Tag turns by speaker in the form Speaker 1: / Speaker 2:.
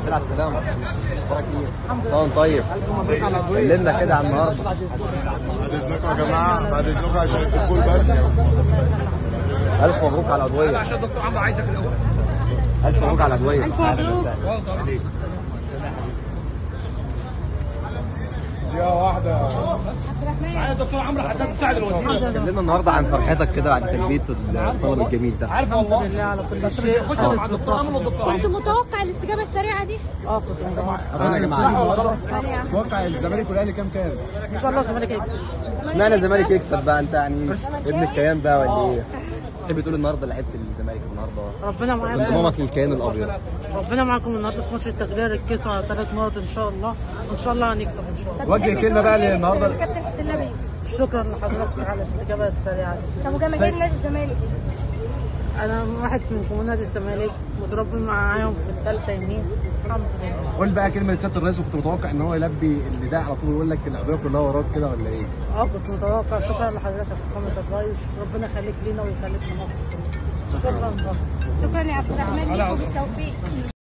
Speaker 1: على السلامة اخبارك ايه؟ الحمد لله طيب كلمنا كده عن النهارده
Speaker 2: بعد اذنكم يا جماعه بعد اذنكم عشان الدخول بس
Speaker 1: الف مبروك على العضوية
Speaker 3: عشان الدكتور عمرو عايزك الاول
Speaker 1: الف مبروك على العضوية
Speaker 4: ألف مبروك
Speaker 2: دقيقه واحده
Speaker 3: معايا الدكتور عمرو حداد مساعد الوزير
Speaker 1: كلمنا النهارده عن فرحتك كده بعد تلبية الطلب الجميل ده
Speaker 3: عارف الحمد لله على كل شيء خش مع الدكتور عمرو والدكتور
Speaker 4: كنت متوقع الاستجابة السريعة دي؟
Speaker 3: اه كنت متابع
Speaker 1: ربنا يا جماعة
Speaker 2: اتوقع الزمالك والاهلي كام كام؟
Speaker 3: ان شاء الله الزمالك هيكسب
Speaker 1: اشمعنى الزمالك يكسب بقى انت يعني ابن الكيان بقى ولا ايه؟ تحب تقول النهارده لعيبة الزمالك النهارده
Speaker 3: ربنا معاكم
Speaker 1: انضمامك للكيان الابيض
Speaker 3: ربنا معاكم النهارده في ماتش التغيير الكيسوا على ثلاث نقط ان شاء الله وان شاء الله هنكسب ان شاء الله
Speaker 2: وجه كلمه بقى للنهارده
Speaker 4: كابتن حسين نبي
Speaker 3: شكرا لحضرتك على الاستجابه السريعه دي.
Speaker 4: طب وجماهير نادي الزمالك
Speaker 3: انا واحد من جمهور نادي الزمالك متربي معاهم في الثالثه يمين الحمد لله
Speaker 2: قول بقى كلمه لسياده الرئيس وكنت متوقع ان هو يلبي النداء على طول ويقول لك القضيه كلها وراك كده ولا ايه؟
Speaker 3: اه كنت متوقع شكرا لحضرتك يا فخامه الرئيس ربنا يخليك لينا ويخليك لمصر كلها. شكرا
Speaker 4: شكرا يا عبد الرحمن ليك وبالتوفيق